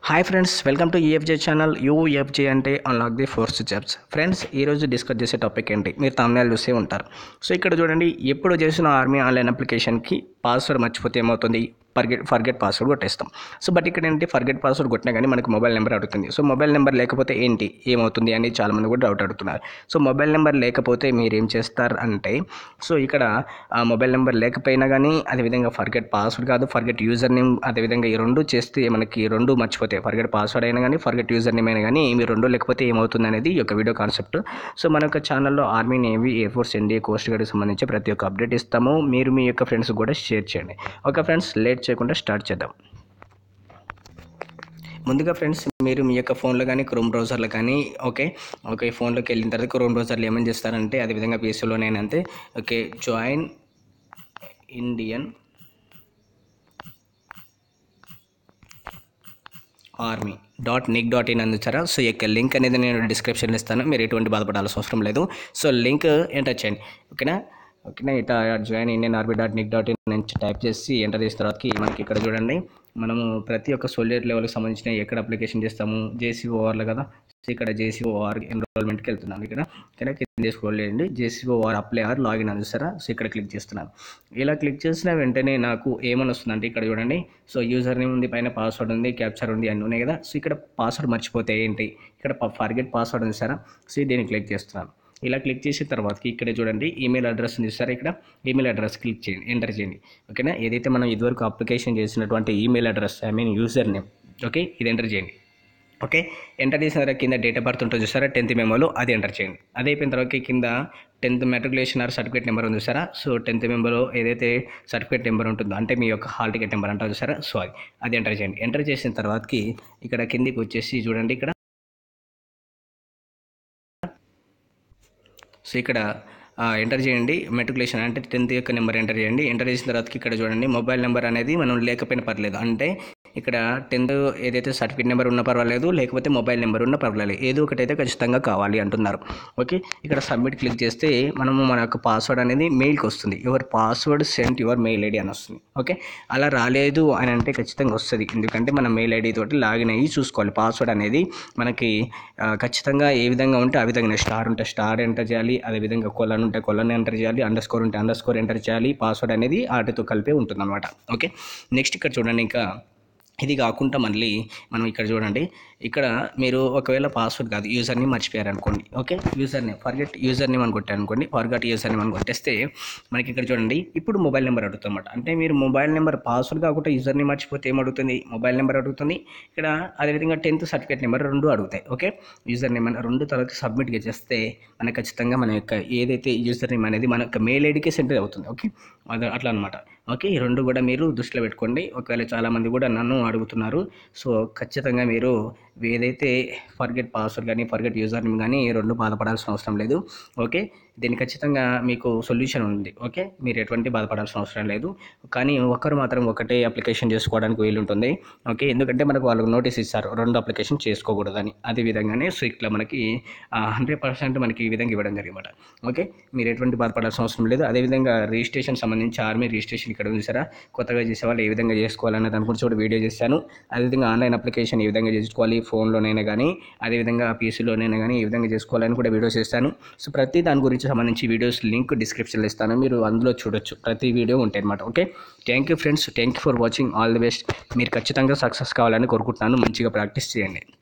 hi friends welcome to EFJ channel UFJ అంటే unlock the force jobs friends ఈరోజు discuss చేసే topic ఏంటి మీరు తమిళనాడు చూసే ఉంటారు సో ఇక్కడ చూడండి ఎప్పుడు చేసిన ఆర్మీ ఆన్లైన్ అప్లికేషన్కి పాస్వర్డ్ మర్చిపోతే ఏమవుతుంది ఫర్గెట్ ఫర్గెట్ పాస్వర్డ్ కొట్టేస్తాం సో బట్ ఇక్కడ ఏంటి ఫర్గెట్ పాస్వర్డ్ కొట్టినా కానీ మనకి మొబైల్ నెంబర్ అడుగుతుంది సో మొబైల్ నెంబర్ లేకపోతే ఏంటి ఏమవుతుంది అని చాలామంది కూడా డౌట్ అడుగుతున్నారు సో మొబైల్ నెంబర్ లేకపోతే మీరు ఏం చేస్తారు అంటే సో ఇక్కడ ఆ మొబైల్ నెంబర్ లేకపోయినా కానీ అదేవిధంగా ఫర్గెట్ పాస్వర్డ్ కాదు ఫర్గెట్ యూజర్ నేమ్ అదేవిధంగా ఈ రెండు చేస్తే మనకి ఈ రెండు మర్చిపోతాయి ఫర్గెట్ పాస్వర్డ్ అయినా కానీ ఫర్గెట్ యూజర్ నేమ్ అయినా కానీ మీ రెండు లేకపోతే ఏమవుతుంది అనేది ఈ యొక్క వీడియో కాన్సెప్ట్ సో మన యొక్క ఛానల్లో army navy air force NDA coast గార్డ్కి సంబంధించి ప్రతి ఒక్క అప్డేట్ ఇస్తాము మీరు మీ యొక్క ఫ్రెండ్స్ కూడా షేర్ చేయండి ఓకే ఫ్రెండ్స్ లేట్ చేయకుండా స్టార్ట్ చేద్దాం ముందుగా ఫ్రెండ్స్ మీరు మీ యొక్క ఫోన్లో కానీ క్రోమ్ బ్రౌజర్లో కానీ ఓకే ఓకే ఫోన్లోకి వెళ్ళిన తర్వాత క్రోమ్ బ్రౌజర్లో ఏమని చేస్తారంటే అదేవిధంగా పీసీలోనైనా అంతే okay join Indian army dot nic dot in అందించారా సో ఈ యొక్క లింక్ అనేది నేను డిస్క్రిప్షన్లో ఇస్తాను మీరు ఎటువంటి బాధపడాల్సిన అవసరం లేదు సో లింక్ ఎంటర్ చేయండి ఓకేనా ఓకేనా ఇట్లా join Indian army dot nic dot in నుంచి టైప్ చేసి ఎంటర్ చేసిన తర్వాతకి మనకి ఇక్కడ చూడండి మనము ప్రతి ఒక్క సోలియర్ లెవెల్కి సంబంధించిన ఎక్కడ అప్లికేషన్ చేస్తాము జేసీఓఆర్లో కదా సో ఇక్కడ జేసీఓఆర్ ఎన్రోల్మెంట్కి వెళ్తున్నాను ఇక్కడ ఇక్కడ కింద స్క్రోల్ చేయండి జేసీఓఆర్ అప్లై ఆర్ లాగిన్ అందిస్తారా సో ఇక్కడ క్లిక్ చేస్తున్నాను ఇలా క్లిక్ చేసిన వెంటనే నాకు ఏమని వస్తుందంటే ఇక్కడ చూడండి సో యూజర్ నేమ్ ఉంది పైన పాస్వర్డ్ ఉంది క్యాప్చర్ ఉంది అన్నీ ఉన్నాయి కదా సో ఇక్కడ పాస్వర్డ్ మర్చిపోతే ఏంటి ఇక్కడ ఫర్గెట్ పాస్వర్డ్ ఉంది సారా సో దీన్ని క్లిక్ చేస్తున్నాను ఇలా క్లిక్ చేసిన తర్వాతకి ఇక్కడ చూడండి ఈమెయిల్ అడ్రస్ ఉంది సార్ ఇక్కడ ఈమెయిల్ అడ్రస్ క్లిక్ చేయండి ఎంటర్ చేయండి ఓకేనా ఏదైతే మనం ఇదివరకు అప్లికేషన్ చేసినటువంటి email address I mean user name okay ఇది ఎంటర్ చేయండి ఓకే ఎంటర్ చేసిన తర్వాత కింద డేట్ ఆఫ్ బర్త్ ఉంటుంది చూసారా టెన్త్ మెమోలో అది ఎంటర్ చేయండి అది అయిపోయిన తర్వాత కింద tenth matriculation or certificate number ఉంది చూసారా సో టెన్త్ మెంబర్లో ఏదైతే సర్టిఫికేట్ నెంబర్ ఉంటుందో అంటే మీ యొక్క హాల్ టికెట్ నెంబర్ అంటారు చూసారా సో అది అది ఎంటర్ చేయండి ఎంటర్ చేసిన తర్వాతకి ఇక్కడ కిందికి వచ్చేసి చూడండి ఇక్కడ సో ఇక్కడ ఎంటర్ చేయండి మెట్రికులేషన్ అంటే టెన్త్ యొక్క నెంబర్ ఎంటర్ చేయండి ఎంటర్ చేసిన తర్వాతకి ఇక్కడ చూడండి మొబైల్ నెంబర్ అనేది మనం లేకపోయినా పర్లేదు అంటే ఇక్కడ టెన్త్ ఏదైతే సర్టిఫికేట్ నెంబర్ ఉన్నా పర్వాలేదు లేకపోతే మొబైల్ నెంబర్ ఉన్నా పర్వాలేదు ఏదో ఒకటి అయితే ఖచ్చితంగా కావాలి అంటున్నారు ఓకే ఇక్కడ సబ్మిట్ క్లిక్ చేస్తే మనము మన యొక్క పాస్వర్డ్ అనేది మెయిల్కి వస్తుంది your password sent your mail ID అని వస్తుంది ఓకే అలా రాలేదు అని అంటే ఖచ్చితంగా వస్తుంది ఎందుకంటే మన మెయిల్ ఐడి తోటి లాగిన్ అయ్యి చూసుకోవాలి పాస్వర్డ్ అనేది మనకి ఖచ్చితంగా ఏ విధంగా ఉంటే ఆ విధంగా స్టార్ ఉంటే స్టార్ ఎంటర్ చేయాలి అదేవిధంగా కొలన్ ఉంటే కొలన్ ఎంటర్ చేయాలి అండర్ స్కోర్ ఉంటే అండర్ స్కోర్ ఎంటర్ చేయాలి పాస్వర్డ్ అనేది వాటితో కలిపే ఉంటుందన్నమాట ఓకే నెక్స్ట్ ఇక్కడ చూడండి ఇంకా ఇది కాకుండా మళ్ళీ మనం ఇక్కడ చూడండి ఇక్కడ మీరు ఒకవేళ పాస్వర్డ్ కాదు యూజర్ నేమ్ మర్చిపోయారు అనుకోండి okay user name forget user name అని కొట్టారు అనుకోండి ఫర్గట్ యూజర్ నేమ్ అని కొట్టేస్తే మనకి ఇక్కడ చూడండి ఇప్పుడు మొబైల్ నెంబర్ అడుగుతుందన్నమాట అంటే మీరు మొబైల్ నెంబర్ పాస్వర్డ్ కాకుండా యూజర్ నేమ్ మర్చిపోతే ఏం అడుగుతుంది మొబైల్ నెంబర్ అడుగుతుంది ఇక్కడ అదేవిధంగా టెన్త్ సర్టిఫికేట్ నెంబర్ రెండు అడుగుతాయి ఓకే యూజర్ నేమ్ అని రెండు తర్వాత సబ్మిట్ చేస్తే మనకు ఖచ్చితంగా మన యొక్క ఏదైతే యూజర్ నేమ్ అనేది మన యొక్క మెయిల్ ఐడికే సెంటర్ అవుతుంది ఓకే అది అట్లా అనమాట ఓకే ఈ రెండు కూడా మీరు దృష్టిలో పెట్టుకోండి ఒకవేళ చాలామంది కూడా నన్ను అడుగుతున్నారు సో ఖచ్చితంగా మీరు ఏదైతే ఫర్గెట్ పాస్వర్డ్ కానీ ఫర్గెట్ యూజర్ నేమ్ కానీ ఈ రెండు బాధపడాల్సిన అవసరం లేదు ఓకే దీనికి ఖచ్చితంగా మీకు సొల్యూషన్ ఉంది ఓకే మీరు ఎటువంటి బాధపడాల్సిన అవసరం లేదు కానీ ఒకరు మాత్రం ఒకటే అప్లికేషన్ చేసుకోవడానికి వీలు ఉంటుంది ఓకే ఎందుకంటే మనకు వాళ్ళకు నోటీస్ ఇస్తారు రెండు అప్లికేషన్ చేసుకోకూడదని అదే విధంగానే సో ఇట్లా మనకి హండ్రెడ్ పర్సెంట్ మనకి ఈ విధంగా ఇవ్వడం జరిగిందన్నమాట ఓకే మీరు ఎటువంటి బాధపడాల్సిన అవసరం లేదు అదేవిధంగా రిజిస్ట్రేషన్ సంబంధించి ఆర్మీ రిజిస్ట్రేషన్ ఇక్కడ ఉంది సారా కొత్తగా చేసే వాళ్ళు ఏ విధంగా చేసుకోవాలనే దాని గురించి కూడా వీడియో చేశాను అదేవిధంగా ఆన్లైన్ అప్లికేషన్ ఏ విధంగా చేసుకోవాలి ఫోన్లోనైనా కానీ అదేవిధంగా పీసీలోనైనా కానీ ఏ విధంగా చేసుకోవాలని కూడా వీడియో చేస్తాను సో ప్రతి దాని గురించి సంబంధించి వీడియోస్ లింక్ డిస్క్రిప్షన్లో ఇస్తాను మీరు అందులో చూడొచ్చు ప్రతి వీడియో ఉంటాయి అనమాట okay thank you friends thank you for watching all the best మీరు ఖచ్చితంగా సక్సెస్ కావాలని కోరుకుంటున్నాను మంచిగా ప్రాక్టీస్ చేయండి